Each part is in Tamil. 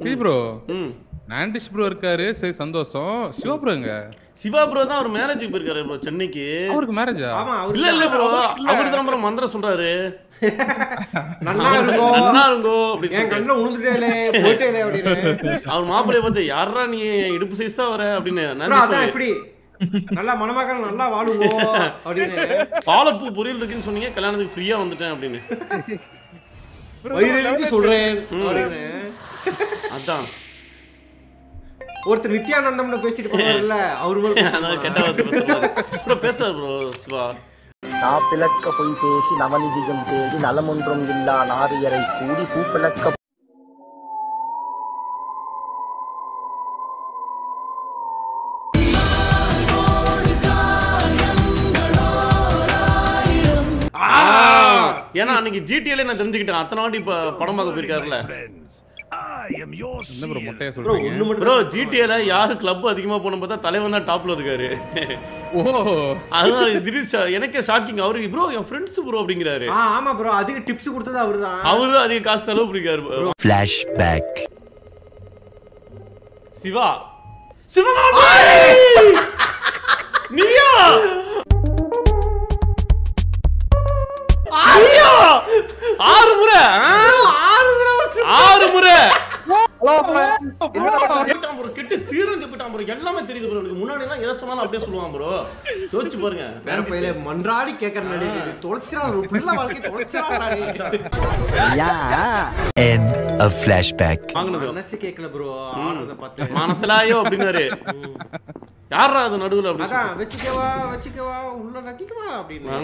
சரி ப்ரோ ம் நாண்டிஷ் ப்ரோ இருக்காரு சரி சந்தோஷம் சிவா ப்ரோங்க சிவா ப்ரோ தான் அவர் மேரேஜுக்கு போயிருக்காரு ப்ரோ சென்னைக்கு அவருக்கு மேரேஜா ஆமா அவரு இல்ல இல்ல ப்ரோ அவர் தான் ப்ரோ மந்திரம் சொல்றாரு நல்லா இருக்கும் நல்லா இருங்கோ அப்படின்னு என் சொல்லிட்டு. கண்ணுல உழுந்துட்டேலே போயிட்டேலே அப்படின்னு அவர் மாப்பிள்ளைய பார்த்து யாரா நீ இடுப்பு சைஸா வர அப்படின்னு bro, நன்றி அதான் சொல்லு. இப்படி நல்லா மணமக்கள் நல்லா வாழுவோம் அப்படின்னு பாலப்பூ பொரியல் இருக்குன்னு சொன்னீங்க கல்யாணத்துக்கு ஃப்ரீயா வந்துட்டேன் அப்படின்னு வயிறு சொல்றேன் அப்படின்னு அதான் ஒருத்தர் நித்யானந்தம்னு பேசிட்டு போவார்ல அவரு மேல அதான் கெட்ட வார்த்தை பேசுறாரு ப்ரோ பேசுறாரு ப்ரோ சிவா நான் பிளக்க பொய் பேசி நவநிதியும் தேடி நலமொன்றும் இல்லா நாரியரை கூடி பூப்பிளக்க ஏன்னா அன்னைக்கு ஜிடிஎல நான் தெரிஞ்சுக்கிட்டேன் அத்தனை வாட்டி இப்ப படம் பார்க்க போயிருக்காருல்ல என்ன ப்ரோ மொட்டையா ப்ரோ சொல்றீங்க ஒண்ணு மட்டும் ப்ரோ ஜிடிஎல யாரு கிளப் அதிகமா போன பார்த்தா தலைவன் தான் டாப்ல இருக்காரு ஓ அதனால திடீர் ஷா- எனக்கே ஷாக்கிங் அவருக்கு ப்ரோ என் ஃப்ரெண்ட்ஸ் ப்ரோ அப்படிங்கிறாரு ஆ ஆமா ப்ரோ அதிக டிப்ஸ் கொடுத்தது அவர்தான் அவரு தான் அதிக காசு செலவு பண்ணிருக்காரு bro. பிளாஷ்பேக் சிவா சிவா நீயா நீயா ஆறு முறை ஆ? ஆறு முறை கேட்டான் bro, கெட்டு சீரஞ்சு போயிட்டான் bro. எல்லாமே தெரியுது ப்ரோ எனக்கு முன்னாடி எல்லாம் எதை சொன்னாலும் அப்படியே சொல்லுவான் ப்ரோ யோசிச்சு பாருங்க வேற பையில மன்றாடி கேக்குற தொலைச்சிரா ஒரு பிள்ளை வாழ்க்கை தொலைச்சிரா End of flashback. வாங்கினது மனசு கேட்கல ப்ரோ ஆடுறத பார்த்து மனசலாயோ அப்படின்னாரு யாரா அது நடுவுல அப்படி அதான் வச்சுக்கவா வச்சுக்கவா உள்ள நக்கிக்கவா அப்படின்னு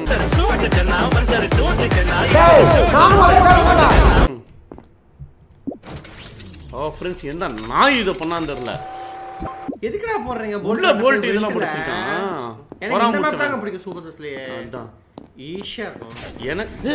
ஓ ஃப்ரெண்ட்ஸ் எந்த நாய் இதை பண்ணான்னு தெரியல எதுக்குடா போடுறீங்க உள்ள bolt bolt போட்டு இதெல்லாம் வெளியில? பிடிச்சிருக்கான். எனக்கு வராம இந்த மேப் முடிச்சவன். தாங்க பிடிக்கும் சூப்பர் சஸ்லயே அதான் ஈஸியா இருக்கும் எனக்கு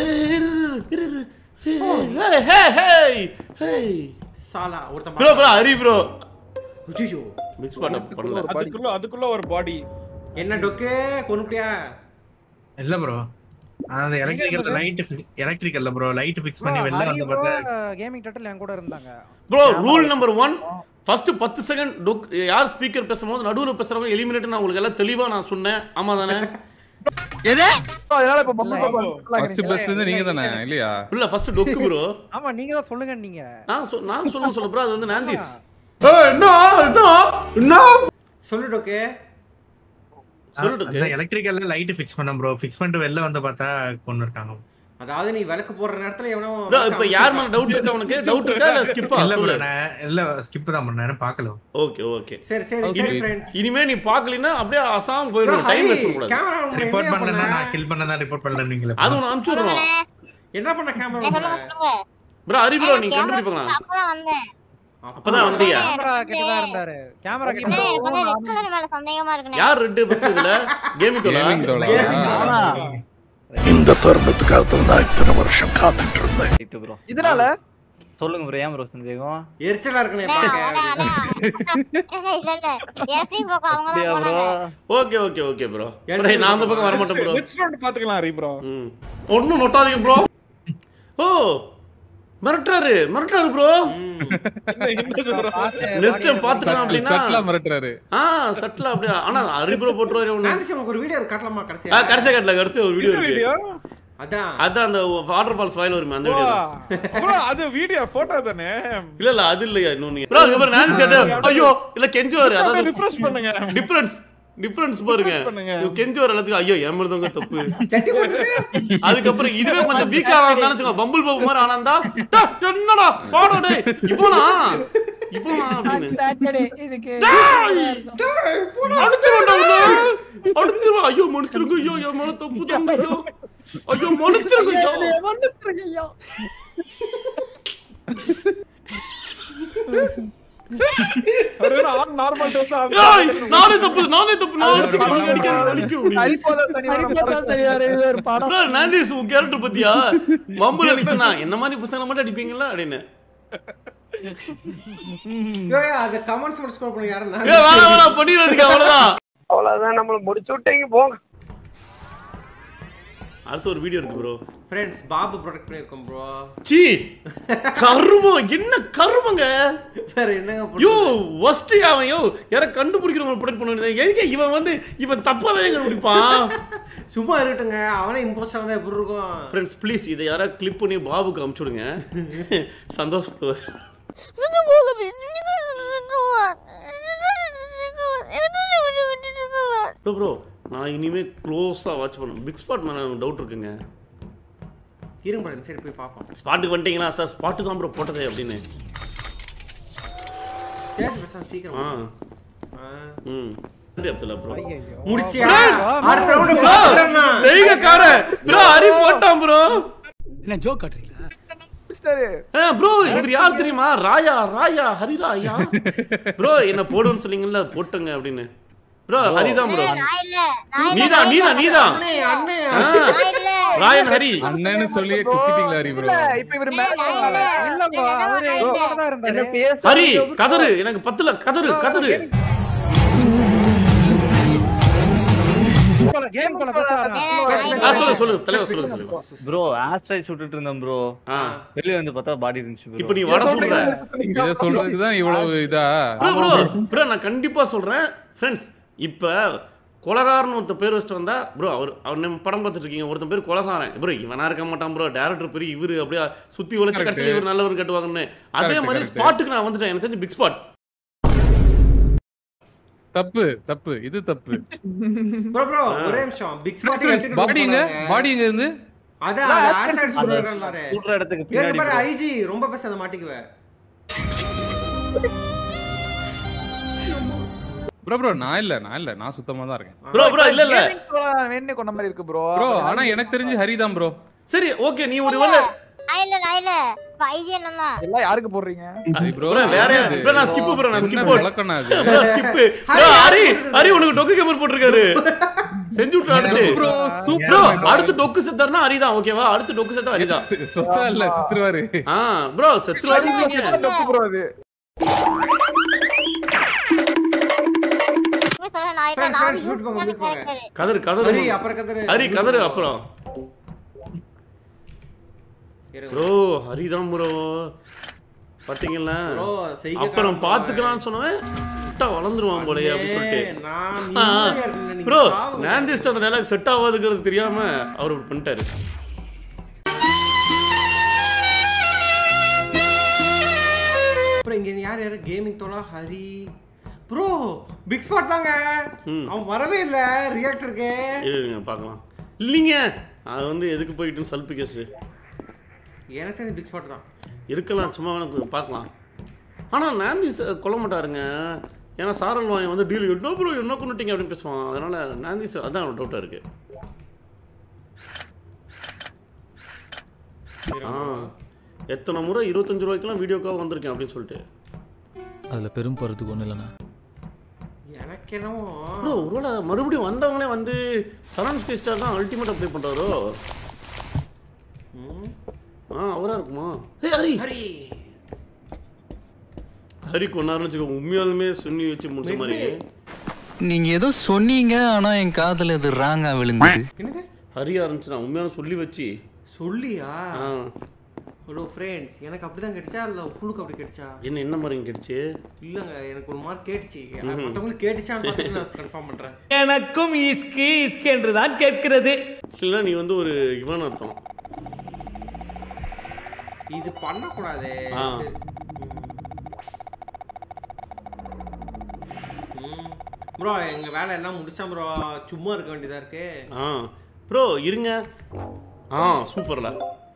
சாலா ஒருத்தன் ப்ரோ ப்ரோ ஹரி ப்ரோ ஐயோ மிக்ஸ் பண்ண பண்ணல அதுக்குள்ள அதுக்குள்ள ஒரு பாடி என்ன டொக்கு கொண்டுட்டியா இல்ல ப்ரோ அந்த எலக்ட்ரிக்கல் லைட் எலக்ட்ரிக்கல்ல ப்ரோ லைட் ஃபிக்ஸ் பண்ணி வெளில வந்து பார்த்தா கேமிங் டட்டில் என் கூட இருந்தாங்க bro rule number one first பத்து செகண்ட் டொக் யார் ஸ்பீக்கர் பேசும்போது நடுவில் பேசுறவங்க எலிமினேட் நான் உங்களுக்கு எல்லாம் தெளிவா நான் சொன்னேன் ஆமா தானே அதனால இப்ப பம்பு ஃபர்ஸ்ட் பிளஸ்ல இருந்து நீங்க தானே இல்லையா இல்ல ஃபர்ஸ்ட் டொக்கு ப்ரோ ஆமா நீங்க தான் சொல்லுங்க நீங்க நான் சொ நான் சொல்லணும் சொல்ல ப்ரோ அது வந்து நாந்திஸ் என்ன என்ன என்ன சொல்லு டொக்கு சொல்லு அந்த எலக்ட்ரிக்கல்ல லைட் ஃபிக்ஸ் பண்ண ப்ரோ ஃபிக்ஸ் பண்ணிட்டு வெளில வந்து பார்த்தா கொண்டு இருக்காங்க அதாவது நீ விளக்கு போடுற நேரத்துல எவனோ ப்ரோ இப்போ யார் மேல டவுட் இருக்கா உனக்கு டவுட் இருக்கா இல்ல ஸ்கிப்பா இல்ல ப்ரோ சொல்லு நான் இல்ல ஸ்கிப் தான் பண்ணேன் பார்க்கல ஓகே ஓகே சரி சரி சரி ஃப்ரெண்ட்ஸ் இனிமே நீ பார்க்கலனா அப்படியே அசாம் போயிடும் டைம் வேஸ்ட் பண்ண கூடாது கேமரா ரிப்போர்ட் என்ன பண்ணலன்னா பண்ண நான் கில் பண்ணதா ரிப்போர்ட் பண்ணல நீங்களே அது ஒன்று அனுப்பிச்சுடுறோம் என்ன பண்ண கேமரா ப்ரோ ஹரி ப்ரோ நீங்க கண்டுபிடிப்பாங்களா அப்பதான் வந்தேன் அப்பதான் வந்தீங்க கேமரா கிட்ட தான் இருந்தாரு கேமரா என்ன கிட்ட எனக்கு வந்து ரெட் கலர் மேல சந்தேகமா இருக்குனே யார் ரெட் ஃபர்ஸ்ட் இதுல கேமிங் தோலா கேமிங் தோலா இந்த தருணத்துக்காக நான் இத்தனை வருஷம் காத்துட்டு இருந்தேன் இதனால சொல்லுங்க ப்ரோ ஏன் ப்ரோ சந்தேகம் எரிச்சலா இருக்குனே பாக்க இல்ல இல்ல எலக்ட்ரிக் போக்க அவங்க அப்படியா தான் ப்ரோ போனாங்க ஓகே ஓகே ஓகே ப்ரோ நான் அந்த பக்கம் வர மாட்டேன் ப்ரோ நெக்ஸ்ட் ரவுண்ட் பாத்துக்கலாம் ஹரி ப்ரோ ம் ஒன்றும் நொட்டாதீங்க ப்ரோ ஓ மிரட்டுறாரு மிரட்டுறாரு ப்ரோ நெக்ஸ்ட் டைம் பார்த்துக்கலாம் அப்படின்னா சட்லா மிரட்டுறாரு ஆ சட்டில் அப்படியே ஆனா ஹரி ப்ரோ போட்டுருவாரு ஒன்று நான்சி உனக்கு ஒரு வீடியோ காட்டலாமா ஆ கடைசியா கடைசியா காட்டல கடைசியா ஒரு வீடியோ இருக்கு வீடியோ அதான் அதான் அந்த வாட்டர் ஃபால்ஸ் வாயில வருமே அந்த வீடியோ ப்ரோ அது வீடியோ போட்டோ தானே இல்ல இல்ல அது இல்லையா இன்னொன்னு ப்ரோ இங்க பாரு நான் சேட்ட ஐயோ இல்ல கெஞ்சுவாரு அதாவது ரிஃப்ரெஷ் பண்ணுங்க டிஃபரன்ஸ் டிஃபரன்ஸ் பாருங்க பண்ணுங்க. இவன் கெஞ்சுவார் எல்லாத்துக்கும் ஐயோ ஏமாறதவங்க தப்பு சட்டி போட்டு அதுக்கப்புறம் இதுவே கொஞ்சம் வீக்கா ஆனா வச்சுக்கோ பம்புல் பாபு மாதிரி ஆனந்தா டேய், என்னடா பாடா டேய் இப்போனா இப்போனா அப்படின்னு டேய், அடிச்சிருவேன்டா உன்னை. அடிச்சிருவேன். ஐயோ மன்னிச்சிருங்க ஐயோ என் மேல தப்பு தான் ஐயோ ஐயோ மன்னிச்சிருங்க ஐயோ நார்மல் டோஸ் ஏய், நானே தப்பு நானே தப்பு நான் அடிச்சுக்கிறேன் அடிக்காத அடிக்க Bro, நான்தீஸ் உன் கேரக்டர் பத்தியா மம்புல நீ சொன்னா என்ன மாதிரி பசங்களை மட்டும் அடிப்பீங்களா அப்படின்னு ஏய் அத கமெண்ட்ஸ் மட்டும் ஸ்க்ரோல் பண்ணி யாரும் ஏ வேணா வேணா பண்ணிடுறதுக்கு அவ்வளவுதான் அவ்வளவுதான் நம்மள முடிச்சு விட்டீங்க போங்க அடுத்து ஒரு வீடியோ இருக்கு ப்ரோ ஃப்ரெண்ட்ஸ் பாபு ப்ரொடெக்ட் பண்ணிருக்கோம் ப்ரோ சீ கருமம் என்ன கருமங்க வேற என்னங்க யோ பண்றது? ஒஸ்ட் அவன் யோ யார கண்டுபிடிக்கிறவங்க ப்ரொடெக்ட் பண்ண எதுக்கு இவன் வந்து இவன் தப்பா தான் கண்டுபிடிப்பான் சும்மா இருக்கட்டுங்க அவனே இம்போஸ்டர் தான் எப்படி இருக்கும் ஃப்ரெண்ட்ஸ் ப்ளீஸ் இதை யாரா கிளிப் பண்ணி பாபுக்கு அமுச்சு விடுங்க சந்தோஷப்படுவார் ப்ரோ ப்ரோ நான் இனிமே க்ளோஸா வாட்ச் பண்ணுவேன் பிக் ஸ்பாட் மேல டவுட் இருக்குங்க இருங்க பாருங்க சரி போய் பார்ப்போம் ஸ்பாட்டுக்கு வந்துட்டீங்களா சார் ஸ்பாட்டு தான் ப்ரோ போட்டதே அப்படின்னு சரி பேசாம சீக்கிரம் ஆ ஆ. ம் நன்றி அப்துல்லா ப்ரோ ஐயையோ. முடிச்சியா அடுத்த ரவுண்ட் பாக்குறேன்னா செய்கக்கார ப்ரோ ஹரி போட்டான் ப்ரோ என்ன ஜோக் காட்டுறீங்களா ப்ரோ இவர் யார் தெரியுமா ராயா ராயா ஹரிராயா ப்ரோ என்ன போடுன்னு சொன்னீங்கல்ல போட்டுங்க அப்படின்னு ப்ரோ ஹரிதான் ப்ரோ நான் இல்ல நான் இல்ல நீதான் நீதான் நீதான் அண்ணே அண்ணே ஆ, நான் இல்ல ராயன் ஹரி அண்ணன்னு சொல்லியே குத்திட்டீங்களா ஹரி ப்ரோ இப்ப இவரு மேல போனால. இல்ல bro, அவரு இல்ல. இவரோட தான் இருந்தாரு. ஹரி கதறு எனக்கு பத்துல கதறு கதறு போல, gaming போல பேசுறாரா? ஆ, சொல்லு சொல்லு தலைவர் சொல்லு தலைவர் ப்ரோ ஆஸ்ட்ராய்ட் சுட்டுட்டு இருந்தேன் ப்ரோ ஆ வெளிய வந்து பார்த்தா பாடி இருந்துச்சு bro. இப்போ நீ வட சொல்ற இதை சொல்றதுக்கு தான் இவ்வளவு இதா ப்ரோ ப்ரோ ப்ரோ நான் கண்டிப்பா சொல்றேன் ஃப்ரெண்ட்ஸ் இப்போ கொலகாரன் ஒருத்த பேர் வச்சுட்டு வந்தா ப்ரோ அவர் அவர் நம்ம படம் பார்த்துட்டு இருக்கீங்க ஒருத்தன் பேர் கொலகாரன் ப்ரோ இவனா இருக்க மாட்டான் ப்ரோ டேரக்டர் பெரிய இவரு அப்படியே சுத்தி உழைச்சு Correct. கடைசியில் இவர் நல்லவர் கட்டுவாங்கன்னு அதே Correct, மாதிரி correct. ஸ்பாட்டுக்கு நான் வந்துட்டேன் எனக்கு தெரிஞ்சு பிக் ஸ்பாட் தப்பு தப்பு இது தப்பு ப்ரோ ப்ரோ ஒரே நிமிஷம் பிக் ஸ்பாட் பாடி எங்க பாடி எங்க இருந்து அதான் ஆஷாட் சொல்றாரு சுடுற இடத்துக்கு ஏங்க பின்னாடி பாரு bro. ஐஜி ரொம்ப பேசாத மாட்டிக்குவ ப்ரோ ப்ரோ நான் இல்ல நான் இல்ல நான் சுத்தமா தான் இருக்கேன் ப்ரோ ப்ரோ இல்ல இல்ல வேணே கொண்ட மாதிரி இருக்கு ப்ரோ ப்ரோ ஆனா எனக்கு தெரிஞ்சு ஹரி தான் ப்ரோ சரி ஓகே நீ ஒரு வேளை நான் இல்ல நான் இல்ல ஐஜி என்னன்னா எல்லாம் யாருக்கு போடுறீங்க ஹரி ப்ரோ bro, வேற யாரு? bro, நான் skip bro, நான் skip போடு. வழக்கம்னா அது bro, skip. bro, Hari Hari உனக்கு டொக்கு கேமர் போட்டிருக்காரு செஞ்சு விட்டு அடுத்து ப்ரோ ப்ரோ அடுத்து டொக்கு செத்தாருன்னா ஹரிதான் ஓகேவா அடுத்து டொக்கு செத்தா ஹரிதான் சொத்தா இல்ல சித்துருவாரு ஆ ப்ரோ செத்து வரீங்க டொக்கு ப்ரோ அது நீங்க சொல்ல நான் இல்ல Friends, நான் friends, mute போங்க, mute போங்க. கேரக்டர் கதறு கதறு ஹரி அப்புறம் கதறு ஹரி கதறு அப்புறம் இருங்க. ப்ரோ ஹரிதான் ப்ரோ பாத்தீங்களா ப்ரோ செய்க அப்புறம் பாத்துக்கலாம்னு சொன்னவன் விட்டா வளர்ந்துருவான் போலயே அப்படின்னு சொல்லிட்டு நான் நிம்மதியா இருக்கேன் நீங்க ப்ரோ சாவுங்க. நாந்திஸ்ட் அந்த நிலைக்கு செட் ஆகாதுங்கிறது தெரியாம அவர் இப்படி பண்ணிட்டாரு அப்புறம் இங்க யார் யாரு கேமிங் தோலா ஹரி ப்ரோ பிக் ஸ்பாட் தாங்க ம். அவன் வரவே இல்ல ரியாக்டருக்கு இருங்க பார்க்கலாம் இல்லைங்க அது வந்து எதுக்கு போயிட்டு சல்பி கேஸ் எனக்கு தெரிஞ்ச பிக் ஸ்பாட் தான் இருக்கலாம் சும்மா எனக்கு பார்க்கலாம் ஆனால் நாந்தி ச- கொல்ல மாட்டாருங்க ஏன்னா சாரல் வாயன் வந்து டீல் என்ன ப்ரோ என்ன கொண்டுட்டீங்க அப்படின்னு பேசுவான் அதனால நாந்தி ச- அதான் டவுட்டாக இருக்கு ஆ எத்தனை முறை இருபத்தஞ்சு ரூபாய்க்கெல்லாம் வீடியோக்காக வந்திருக்கேன் அப்படின்னு சொல்லிட்டு அதுல பெரும் போறதுக்கு ஒண்ணு இல்லைண்ணா எனக்கு என்னவோ ப்ரோ ஒருவேளை மறுபடியும் வந்தவங்களே வந்து சரண் ஸ்பீஸ்டார் தான் அல்டிமேட் அப்ளை பண்ணுறாரோ ம். ஆ அவரா இருக்குமா ஏய் ஹரி ஹரி ஹரி கொண்டாருன்னு வச்சுக்கோ உண்மையாலுமே சொல்லி வச்சு முடிச்ச மாதிரி நீங்க ஏதோ சொன்னீங்க ஆனா என் காதுல இது ராங்கா விழுந்தது என்னது ஹரியா இருந்துச்சு நான் உண்மையான சொல்லி வச்சு சொல்லியா ஆ ஹலோ ஃப்ரெண்ட்ஸ் எனக்கு அப்படிதான் கிடைச்சா இல்ல உங்களுக்கு அப்படி கிடைச்சா என்ன என்ன மாதிரி கிடைச்சு இல்லங்க எனக்கு ஒரு மார்க் கேட்டுச்சு மற்றவங்களுக்கு கேட்டுச்சான்னு பார்த்துட்டு நான் கன்ஃபார்ம் பண்றேன் எனக்கும் இஸ்கி இஸ்கி என்றுதான் கேட்கிறது இல்லைன்னா நீ வந்து ஒரு இவன் அர்த்தம் இது பண்ணக்கூடாது ஆ. ப்ரோ எங்க வேலை எல்லாம் முடிச்சா ப்ரோ சும்மா இருக்க வேண்டியதா இருக்கு ஆ ப்ரோ இருங்க ஆ சூப்பர்ல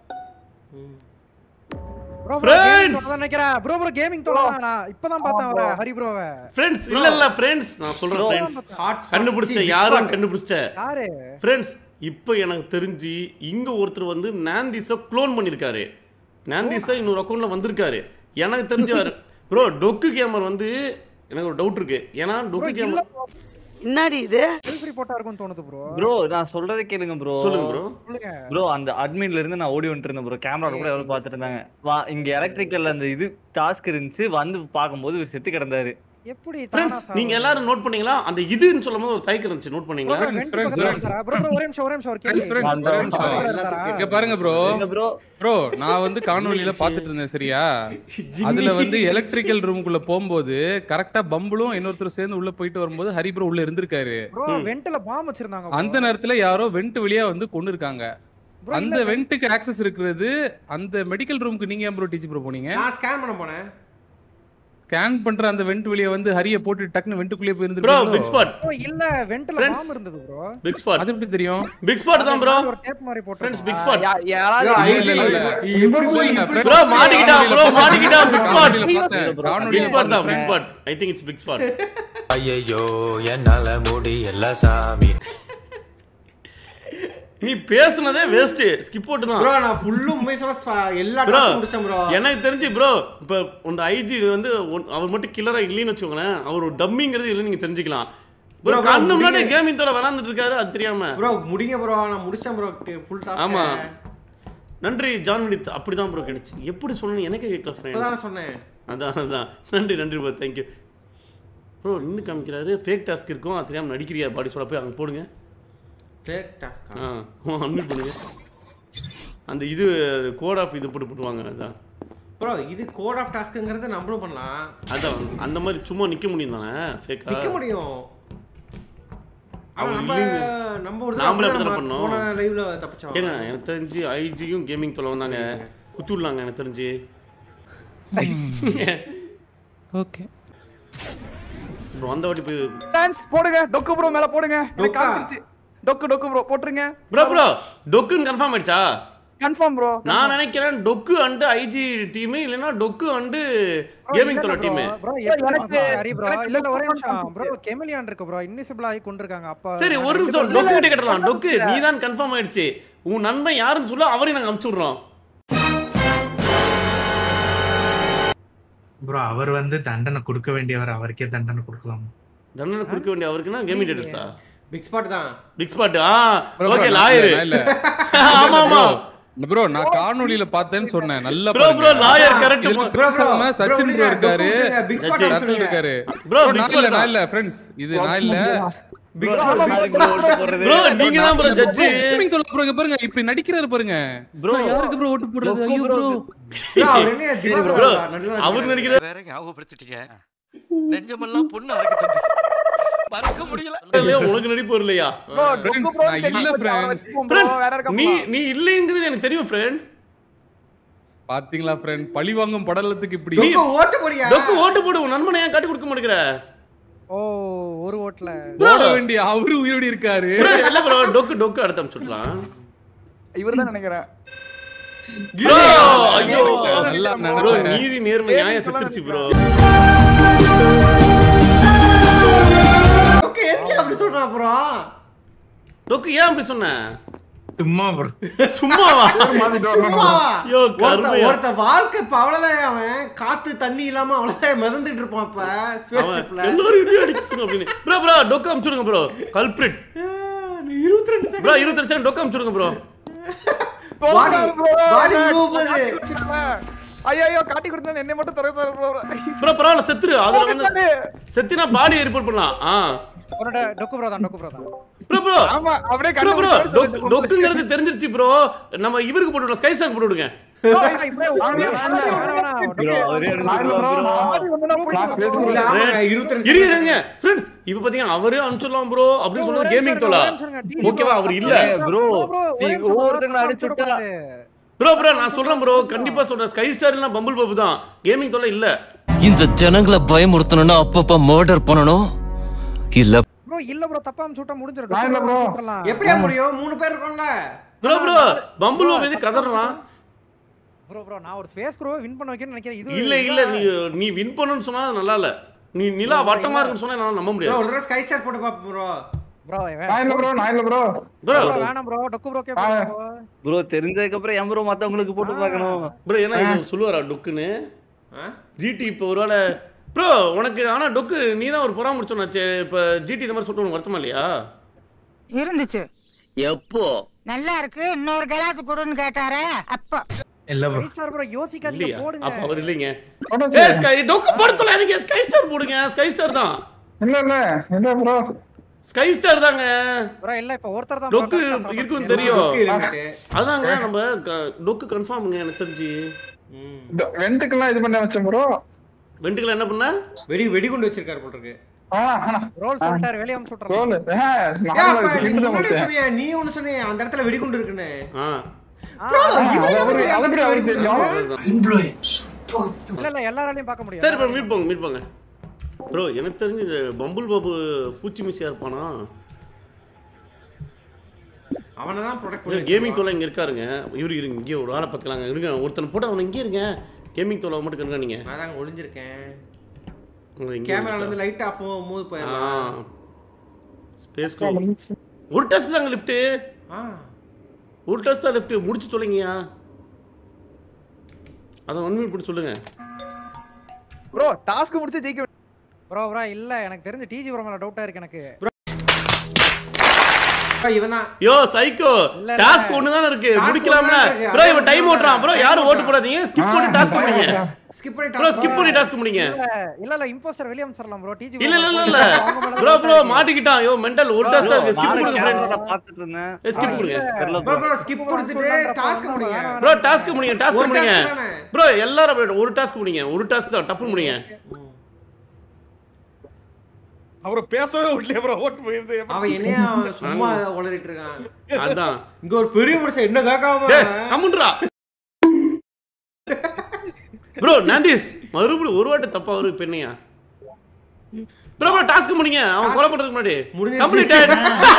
Bro, bro, gaming Friends! தோழ தான் நினைக்கிறேன். Bro, bro, gaming தோழ தான். நான் இப்பதான் பார்த்தேன் அவரை, ஹரி bro-வ. ஃப்ரெண்ட்ஸ் இல்ல இல்ல ஃப்ரெண்ட்ஸ் நான் சொல்றேன் ஃப்ரெண்ட்ஸ் ஹாட் கண்டுபிடிச்சேன் யாரும் கண்டுபிடிச்சிட்டேன் யாரு? ஃப்ரெண்ட்ஸ் இப்போ எனக்கு தெரிஞ்சு இங்க ஒருத்தர் வந்து நாந்திஸை க்ளோன் பண்ணியிருக்காரு நாந்திஸ் தான் இன்னொரு அக்கௌண்ட்ல வந்திருக்காரு எனக்கு தெரிஞ்ச ப்ரோ டொக்கு கேமர் வந்து எனக்கு ஒரு டவுட் இருக்கு ஏன்னா Bro, டொக்கு இல்ல கேமர் bro. என்னடி இது Self report ஆ இருக்கும்னு தோணுது bro. ப்ரோ நான் சொல்றதை கேளுங்க ப்ரோ சொல்லுங்க ப்ரோ சொல்லுங்க. ப்ரோ அந்த அட்மின்ல இருந்து நான் ஓடி வந்துட்டு இருந்தேன் ப்ரோ கேமரா கூட எவ்வளவு பாத்துட்டு இருந்தாங்க வா இங்க எலக்ட்ரிக்கல் அந்த இது டாஸ்க் இருந்துச்சு வந்து பாக்கும்போது இவர் செத்து கிடந்தாரு எப்படி ஃப்ரெண்ட்ஸ் நீங்க எல்லாரும் நோட் பண்ணீங்களா அந்த இதுன்னு சொல்லும்போது ஒரு தயக்கம் இருந்துச்சு நோட் பண்ணீங்களா Friends, friends, friends. Bro bro ஒரே நிமிஷம் ஒரே நிமிஷம் ஒரு கேள்வி Friends, friends, ஒரே நிமிஷம். இங்க பாருங்க ப்ரோ ப்ரோ ப்ரோ நான் வந்து காணொளியில பாத்துட்டு இருந்தேன் சரியா அதுல வந்து எலக்ட்ரிக்கல் ரூமுக்குள்ள போகும்போது கரெக்டா பம்புளும் இன்னொருத்தர் சேர்ந்து உள்ள போயிட்டு வரும்போது ஹரி ப்ரோ உள்ள இருந்திருக்காரு ப்ரோ வென்ட்ல பாம் வச்சிருந்தாங்க bro. அந்த நேரத்துல யாரோ வெண்ட் வழியா வந்து கொண்டு இருக்காங்க Bro, இல்ல, அந்த வெண்ட்டுக்கு ஆக்சஸ் இருக்கிறது அந்த மெடிக்கல் ரூமுக்கு நீங்க ஏன் ப்ரோ டீச் ப்ரோ போனீங்க நான் ஸ்கேன் பண்ண போனேன் ஸ்கேன் பண்ற அந்த வெண்ட் வழியா வந்து ஹரிய போட்டு டக்குன்னு வெண்ட்டுக்குள்ளே ப்ரோ பிக் போயிருந்து ஸ்பாட் bro இல்ல வென்ட்ல Friends. பாம் இருந்தது ப்ரோ பிக் ஸ்பாட் அது எப்படி தெரியும் பிக் ஸ்பாட் தான் ப்ரோ ஒரு டேப் மாதிரி போட்டு ஃப்ரெண்ட்ஸ் பிக் ஸ்பாட் ஐயோ, இல்ல, இல்ல, இல்ல. எப்படி போய் இல்ல, இப்படி ப்ரோ மாட்டிக்கிட்டா ப்ரோ மாட்டிக்கிட்டா பிக் ஸ்பாட் காணொளியில பார்த்தேன். காணொளியில பிக் ஸ்பாட் தான் பிக் பார்த்தேன். Spot I think it's big spot ஐயோ என்னால முடியல சாமி நீ பேசுனதே வேஸ்ட் ஸ்கிப் போட்டு தான் ப்ரோ நான் ஃபுல்லும் உண்மை சொல்ல ஸ்பா- எல்லா ப்ரோ டாஸ்க்கும் முடிச்சேன் ப்ரோ எனக்கு தெரிஞ்சு ப்ரோ இப்போ உங்க ஐஜி வந்து ஒன்- அவர் மட்டும் கில்லரா இல்லைன்னு வச்சுக்கோங்களேன் அவர் ஒரு டம்மிங்கிறது இல்லை நீங்க தெரிஞ்சுக்கலாம் Bro, ப்ரோ bro, கண்ணு முன்னாடி முடிங்க. கேமிங் தவிர விளாண்டுட்டு இருக்காரு அது தெரியாம ப்ரோ முடிங்க ப்ரோ நான் முடிச்சேன் ப்ரோ ஃபுல் டாஸ்க் ஆமா நன்றி ஜான் வினித் அப்படிதான் ப்ரோ கிடைச்சு எப்படி சொல்லணும் எனக்கே கேட்கல ஃப்ரெண்ட்ஸ் இப்பதான் சொன்னேன் அதான் அதான் நன்றி நன்றி ப்ரோ தேங்க்யூ ப்ரோ இன்னும் காமிக்கிறாரு ஃபேக் டாஸ்க் இருக்கும் அது தெரியாம நடிக்கிறியா பாடி சொல்ல போய் அங்கே போடுங்க ஃபேக் டாஸ்க் ஆ அன்மியூட் பண்ணுங்க அந்த இது கோட் ஆஃப் இது போட்டு போட்டுவாங்க அதான் ப்ரோ இது கோட் ஆஃப் டாஸ்க்ங்கிறது நம்மளும் பண்ணலாம் அதான் அந்த மாதிரி சும்மா நிக்க முடியும் தானே ஃபேக்கா நிக்க முடியும் ஆனா அவர் நம்ம இல்லைங்க. நம்ம ஒரு நாமளே தடவை அப்படிதானே நம்ம பண்ணோம். போன லைவ்ல தப்பிச்சோம் ஏங்க எனக்கு தெரிஞ்சு ஐஜியும் கேமிங் தொலை வந்தாங்க குத்தி விடலாங்க எனக்கு தெரிஞ்சு ஓகே ப்ரோ அந்த வாட்டி போய் டான்ஸ் போடுங்க டொக்கு ப்ரோ மேல போடுங்க எனக்கு டொக்கா? காமிச்சிருச்சு டொக்கு டொக்கு ப்ரோ போட்டுருங்க ப்ரோ ப்ரோ டொக்குன்னு கன்ஃபார்ம் ஆயிடுச்சா கன்ஃபார்ம் ப்ரோ நான் நினைக்கிறேன் டொக்கு அண்டு ஐஜி டீம் இல்லைன்னா டொக்கு அண்டு கேமிங் தொலை டீம் ப்ரோ எனக்கு- ஹரி ப்ரோ இல்ல இல்ல ஒரே நிமிஷம் ப்ரோ கெமிலியான் இருக்கு ப்ரோ இன்விசிபிள் ஆகி கொண்டிருக்காங்க அப்ப சரி ஒரு நிமிஷம் டொக்கு கிட்ட கேட்டலாம் டொக்கு நீ தான் கன்ஃபார்ம் ஆயிடுச்சு உன் நண்பன் யாருன்னு சொல்ல அவரையும் நாங்க அனுப்பிச்சு விடுறோம் ப்ரோ அவர் வந்து தண்டனை கொடுக்க வேண்டியவர் அவருக்கே தண்டனை கொடுக்கலாம் தண்டனை கொடுக்க வேண்டிய அவருக்குன்னா கேமிங் டேட்டர்ஸா பிக் ஸ்பாட் தான் பிக் ஸ்பாட் ஆ Bro, ஓகே bro, லாயர் நான் இல்ல. ஆமா ஆமா ப்ரோ நான் காணொளியில பார்த்தேன்னு சொன்னேன் நல்லா ப்ரோ ப்ரோ பாருங்க. லாயர் கரெக்ட் இதுல bro, பேசாம bro, சச்சின் bro, ப்ரோ இருக்காரு பிக் ஸ்பாட் சச்சின் ரத்னம் இருக்காரு Bro, Bro, big நான் spot இல்ல தான். நான் இல்ல ஃப்ரெண்ட்ஸ் இது நான் இல்ல பிக் ப்ரோ ஸ்பாட் ப்ரோ நீங்க தான் ப்ரோ ஜட்ஜ் Gaming தொலை bro, இங்க பாருங்க இப்படி நடிக்கிறாரு பாருங்க Bro. நான் யாருக்கு ப்ரோ ஓட்டு போடுறது ஐயோ ப்ரோ அவர் என்ன திவாகர் ப்ரோ நல்லா அவர் நினைக்கிற வேற ஞாபகப்படுத்திட்டீங்க நெஞ்சமெல்லாம் பொண்ணு அறக்கு தம்பி மறக்க முடியல உனக்கு நடிப்பு இல்லையா ப்ரோ Friends, டொக்கு ப்ரோ நான் இல்ல friends. ஃப்ரெண்ட்ஸ் வேற இருக்க நீ நீ இல்லைங்கிறது எனக்கு தெரியும் ஃப்ரெண்ட் பாத்தீங்களா ஃப்ரெண்ட் பழி வாங்கும் படலத்துக்கு இப்படி டொக்கு ஓட்டு போடியா டொக்கு ஓட்டு போடு உன் நண்பனை ஏன் காட்டி கொடுக்க மாட்டேங்கிற ஓ ஒரு ஓட்ல போட வேண்டிய அவரு உயிரோடி இருக்காரு Bro, இல்ல ப்ரோ டொக்கு டொக்கு அடுத்து அனுப்பிச்சுடலாம் இவர் தான் நினைக்கிறேன் ப்ரோ ஐயோ நல்லா ப்ரோ நடந்து நீதி நேர்மை நியாயம் செத்துருச்சு ப்ரோ டொக்கு எதுக்கு அப்படி சொல்றான் அப்புறம் டொக்கு ஏன் அப்படி சொன்ன சும்மா ப்ரோ சும்மாவா சும்மாவா? ஐயோ, ஒருத்த கருமையா. ஒருத்த வாழ்க்கை இப்ப அவ்வளவுதான் அவன் காத்து தண்ணி இல்லாம அவ்வளவுதான் மிதந்துட்டு இருப்பான் இப்ப ஸ்பேஸ் அவன் ஷிப்ல எல்லாரும் இடி அடிக்கணும் அப்படின்னு ப்ரோ ப்ரோ டொக்கு அனுப்பிச்சுடுங்க ப்ரோ கல்பிரிட் இருபத்தி ரெண்டு ப்ரோ இருபத்தி செகண்ட் டொக்கு அனுப்பிச்சுடுங்க ப்ரோ பாடி பாடி போகுது ஐயோ காட்டி கொடுத்தா என்னை மட்டும் துறை ப்ரோ ப்ரோ பரவாயில்ல செத்துரு அதுல வந்து செத்துனா பாடி ரிப்போர்ட் பண்ணலாம் ஆ ஒரு டொக்கு ப்ரோ தான் டொக்கு ப்ரோ தான் ப்ரோ ப்ரோ ஆமா அப்படியே ப்ரோ ப்ரோ கண்டுபிடிச்சு டொக்குங்கிறது தெரிஞ்சிருச்சு ப்ரோ நம்ம இவருக்கு போட்டு விடலாம் ஸ்கை ஸ்டாக் போட்டு விடுங்க ப்ரோ அவரே இல்ல ஆமாங்க இருபத்தி ரெண்டு இரு இருங்க ஃப்ரெண்ட்ஸ் இப்போ பாத்தீங்கன்னா அவரே அனுப்பிச்சிடலாம் ப்ரோ அப்படின்னு சொல்றது கேமிங் தோலா ஓகேவா அவர் இல்ல ப்ரோ நீ ஒவ்வொருத்தரும் அடிச்சுட்டா ப்ரோ ப்ரோ நான் சொல்றேன் ப்ரோ கண்டிப்பா சொல்றேன் ஸ்கை ஸ்டார் இல்ல பம்பிள் பப்பு தான் கேமிங் தொல்லை இல்ல இந்த ஜனங்களை பயமுறுத்தணும்னா அப்பப்ப மர்டர் பண்ணணும் இல்ல ப்ரோ இல்ல ப்ரோ தப்பா சுட்டா முடிஞ்சிரும் நான் இல்ல bro. எப்படியா முடியும் மூணு பேர் இருக்கோம்ல ப்ரோ ப்ரோ பம்பிள் பப்பு எது கதறலாம் ப்ரோ ப்ரோ நான் ஒரு ஃபேஸ் க்ரோ வின் பண்ண வைக்கணும்னு நினைக்கிறேன் இது இல்ல இல்ல நீ நீ வின் பண்ணணும்னு சொன்னா அது நல்லா இல்ல நீ நிலா வட்டமா இருக்குன்னு சொன்னா என்னால நம்ப ப்ரோ முடியாது ஒரு தடவை ஸ்கை ஸ்டார் போட்டு பாப்போம் ப்ரோ ப்ரோ நான் இல்ல ப்ரோ நான் இல்ல ப்ரோ ப்ரோ வேணாம் ப்ரோ டொக்கு ப்ரோ ஆ. ப்ரோ தெரிஞ்சதுக்கு அப்புறம் என் ப்ரோ மத்தவங்களுக்கு போட்டு பார்க்கணும் ப்ரோ என்ன இவர் சொல்லுவாரா டொக்குன்னு ஜிடி இப்போ ஒருவேளை ப்ரோ உனக்கு ஆனா டொக்கு நீ தான் ஒரு பராமரிச்சோன்னாச்சே இப்போ ஜிடி இந்த மாதிரி சொல்லிட்டு உனக்கு வருத்தமா இல்லையா இருந்துச்சு எப்போ நல்லா இருக்கு இன்னொரு கிளாஸ் கொடுன்னு கேட்டாரே அப்போ இல்ல ப்ரோ ஃபைவ் ஸ்டார் ப்ரோ யோசிக்காதீங்க இல்லையா போடுங்க அப்ப அவர் இல்லைங்க ஏ ஸ்கை டொக்கு போட சொல்லாதீங்க ஸ்கை ஸ்டார் போடுங்க ஸ்கை ஸ்டார் தான் இல்ல இல்ல இல்ல ப்ரோ ஸ்கை ஸ்டார் தாங்க ப்ரோ இல்ல இப்ப ஒருத்தர் தான் டொக்கு இருக்குன்னு தெரியும் டொக்கு எலிமினேட்டு. அதாங்க நம்ம க- டொக்கு கன்ஃபார்முங்க எனக்கு தெரிஞ்சு வெண்டுக்கெல்லாம் இது பண்ண வச்சேன் ப்ரோ வெண்டுக்கல என்ன பண்ண வெடி வெடிகுண்டு வச்சிருக்காரு போல இருக்கு ரோல் சொல்லிட்டாரு வெளிய அமுச்சு விட்டுறாரு ரோல் ஏன் அப்பா, நீ முன்னாடி சொன்னியே, நீ ஒண்ணு சொன்னியே அந்த இடத்துல வெடிகுண்டு இருக்குன்னு ஆ Bro, இவன் ஏன் அவரு- தெரியும் அந்த அவருக்கு இடத்துல அவருக்கு வெடிகுண்டு தெரியும். இருக்கு? இல்ல இல்ல எல்லாராலையும் பார்க்க முடியும் சரி ப்ரோ மீட் போங்க மீட் போங்க ப்ரோ எனக்கு தெரிஞ்சு இந்த பம்புல் பாபு பூச்சி மிஸ்ஸியா இருப்பானா அவனை தான் ப்ரொடெக்ட் பண்ணி கேமிங் தோலை இங்க இருக்காருங்க இவரு இருங்க இங்கே ஒரு ஆளை பார்த்துக்கலாங்க இருங்க ஒருத்தனை போட்டு அவனை இங்கே இருங்க கேமிங் தோலை மட்டும் கருங்க நீங்க நான் தாங்க ஒளிஞ்சிருக்கேன் உங்களை இங்கே கேமரால இருந்து லைட் ஆஃப் மூவ் போயிடலாம் ஸ்பேஸ் ஒரு டெஸ்ட் தாங்க லிஃப்ட் ஆ ஒரு டெஸ்ட் தான் லிஃப்ட் முடிச்சு தொலைங்கயா அதை ஒன் மினிட் போட்டு சொல்லுங்க ப்ரோ டாஸ்க் முடிச்சு ஜெயிக்க ப்ரோ ப்ரோ இல்ல எனக்கு தெரிஞ்சு டிஜி ப்ரோ மேல டவுட்டா இருக்கு எனக்கு இவன் தான் யோ சைக்கோ இல்ல, டாஸ்க் இல்ல. ஒன்று தானே இருக்கு Task முடிக்கலாம்ல ஒண்ணு தான் இருக்கு. ப்ரோ இவன் அதான் டைம் சொல்றேன். ஓட்டுறான் ப்ரோ யாரும் Time ஓட்டு போடாதீங்க ஸ்கிப் பண்ணி டாஸ்க் முடிங்க ஸ்கிப் பண்ணி ப்ரோ ஸ்கிப் பண்ணி டாஸ்க் முடிங்க இல்ல இல்ல இல்ல இம்போஸ்டர் வெளிய அமுச்சிரலாம் ப்ரோ டிஜி இல்ல இல்ல இல்ல இல்ல ப்ரோ ப்ரோ மாட்டிக்கிட்டான் யோ மெண்டல் ஒரு டாஸ்க் இருக்கு ஸ்கிப் கொடுங்க ஃப்ரெண்ட்ஸ் பாத்துட்டு இருந்தேன் ஸ்கிப் கொடுங்க தெரியல ப்ரோ ப்ரோ ஸ்கிப் கொடுத்துட்டு டாஸ்க் முடிங்க ப்ரோ டாஸ்க் முடிங்க டாஸ்க் ஒரு முடிங்க task தானே. ப்ரோ எல்லாரும் அப்படியே ஒரு டாஸ்க் முடிங்க ஒரு டாஸ்க் தான் டப்பு முடிங்க அவரை பேசவே விடலையே ப்ரோ ஓட்டு போயிருது அவன் என்னையா சும்மா உளறிட்டு இருக்கான் அதான் இங்க ஒரு பெரிய மனுஷன் என்ன கேட்காம டேய் கம்முன்றா ப்ரோ நாண்டிஸ் மறுபடியும் ஒரு வாட்டி தப்பா வரும் இப்ப என்னையா ப்ரோ ப்ரோ டாஸ்க் முடிங்க அவன் கொலை பண்றதுக்கு முன்னாடி முடிஞ்சிருச்சு. கம்ப்ளீட்டட்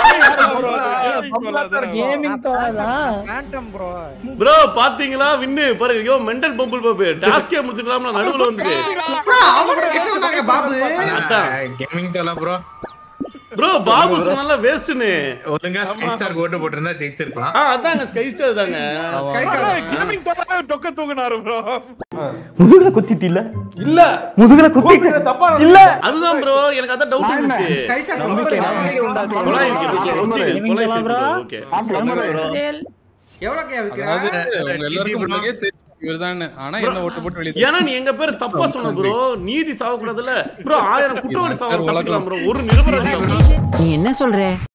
கேமிங் தோதான் ஃபேண்டம் ப்ரோ ப்ரோ பாத்தீங்களா வின்னு பாருங்க ஐயோ மெண்டல் பம்பிள் பாபு டாஸ்கே முடிச்சிடலாம்ல நடுவுல வந்துட்டு Bro, அவங்க கூட கெட்ட வந்தாங்க பாபு அதான் கேமிங் தோலா ப்ரோ ப்ரோ பாபு சொன்னால வேஸ்ட்னு ஒழுங்கா ஸ்கை ஸ்டார் ஓட்டு போட்டிருந்தா ஜெயிச்சிருக்கலாம் ஆ அதாங்க ஸ்கை ஸ்டார் தாங்க Sky Star. கேமிங் தோதான் டொக்க தூக்குனாரு ப்ரோ முதுகுல குத்திட்டு இல்ல இல்ல முதுகுல குத்திட்டு தப்பா இல்ல அதுதான் ப்ரோ எனக்கு அதான் டவுட் இருந்துச்சு Sky Star ரொம்ப கொலாய் வைக்கணும் ஓகே எவ்வளவு விக்கிற அதாவது உங்க எல்லாருக்கும் முன்னாடியே தெரியும் இவர்தான் ஆனா என்ன ஓட்டு போட்டு வெளியே ஏன்னா நீ எங்க பேர் தப்பா சொன்ன ப்ரோ நீதி சாவக்கூடாதுல்ல ப்ரோ ஆயிரம் குற்றவாளி சாவ தப்பிக்கலாம் ப்ரோ ஒரு நிரபராதி சாவலாம் நீ என்ன சொல்ற